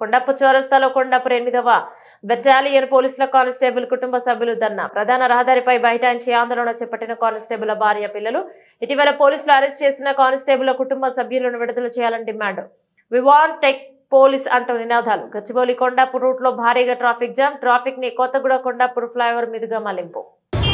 కొండప్పు చౌరస్తాలో కొండపు ఎనిమిదవ బెటాలియన్ పోలీసుల కానిస్టేబుల్ కుటుంబ సభ్యులు ధర్నా ప్రధాన రహదారిపై బైఠాయించి ఆందోళన చేపట్టిన కానిస్టేబుల్ భార్య పిల్లలు ఇటీవల పోలీసులు అరెస్ట్ చేసిన కానిస్టేబుల్ కుటుంబ సభ్యులను విడుదల చేయాలని డిమాండ్ వివాన్ టెక్ పోలీస్ అంటూ నినాదాలు గచ్చిబౌలి కొండాపూర్ రూట్ లో భారీగా ట్రాఫిక్ జామ్ ట్రాఫిక్ ని కొత్తగూడ కొండాపూర్ ఫ్లైఓవర్ మీదుగా మళ్లింపు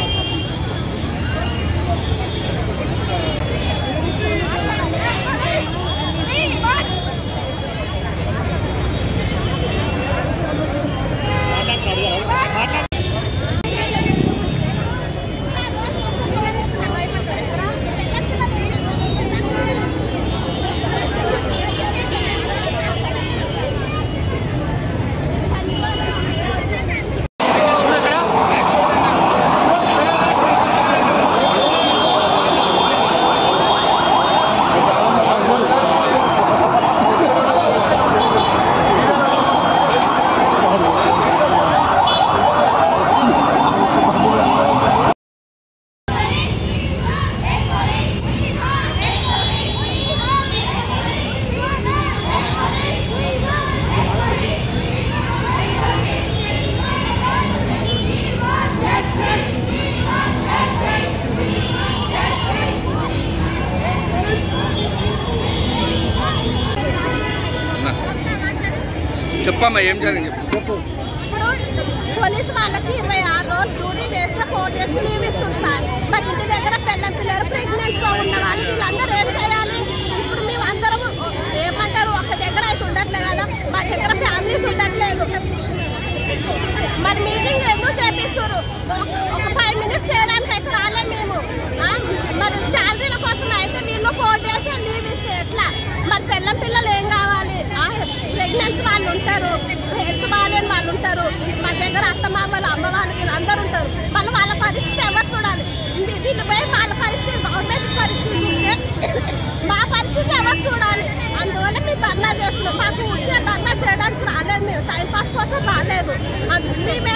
చెప్పమ్మా ఏం జరిగింది చెప్పు ఇప్పుడు పోలీసు వాళ్ళకి ఇరవై ఆరు రోజులు డ్యూటీ చేస్తే ఫోన్ చేసి లీవ్ ఇస్తుంది సార్ మరి ఇంటి దగ్గర పిల్ల పిల్లలు ప్రెగ్నెంట్స్ లో ఉన్న వాళ్ళు వీళ్ళందరూ ఏం చేయాలి ఇప్పుడు మేము అందరం ఏమంటారు ఒక దగ్గర అయితే ఉండట్లేదు కదా మా దగ్గర ఫ్యామిలీస్ ఉండట్లేదు మరి మీటింగ్ ఎందుకు చేపిస్తారు ఒక ఫైవ్ మినిట్స్ చేయడానికి అయితే రాలే మేము ఆ, మరి శాలరీల కోసం అయితే వీళ్ళు ఫోన్ చేసి లీవ్ ఇస్తే ఎట్లా మరి పిల్లం పిల్లలు ఏం కావాలి ప్రెగ్నెన్సీ వాళ్ళు ఉంటారు హెల్త్ బాగాలేని వాళ్ళు ఉంటారు మా దగ్గర అత్తమామలు అమ్మ వాళ్ళు వీళ్ళు అందరూ ఉంటారు మళ్ళీ వాళ్ళ పరిస్థితి ఎవరు చూడాలి వీ- వీళ్ళు పోయి వాళ్ళ పరిస్థితి గవర్నమెంట్ పరిస్థితి చూస్తే మా పరిస్థితి ఎవరు చూడాలి అందువల్ల మేము ధర్నా చేస్తున్నాం మాకు ఉద్యోగ ధర్నా చేయడానికి రాలేదు మేము టైం పాస్ కోసం రాలేదు అందు- మేమే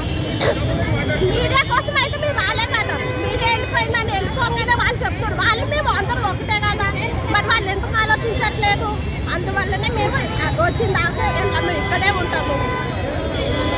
మీడియా కోసం అయితే మేము రాలే కదా మీడియా వెళ్ళిపోయిందని వెళ్ళిపోగానే వాళ్ళు చెప్తారు వాళ్ళు మేము అందరం ఒకటే కదా మరి వాళ్ళు ఎందుకు ఆలోచించట్లేదు అందువల్లనే మేము వచ్చిన దాకా వెళ్ళాము ఇక్కడే ఉంటాము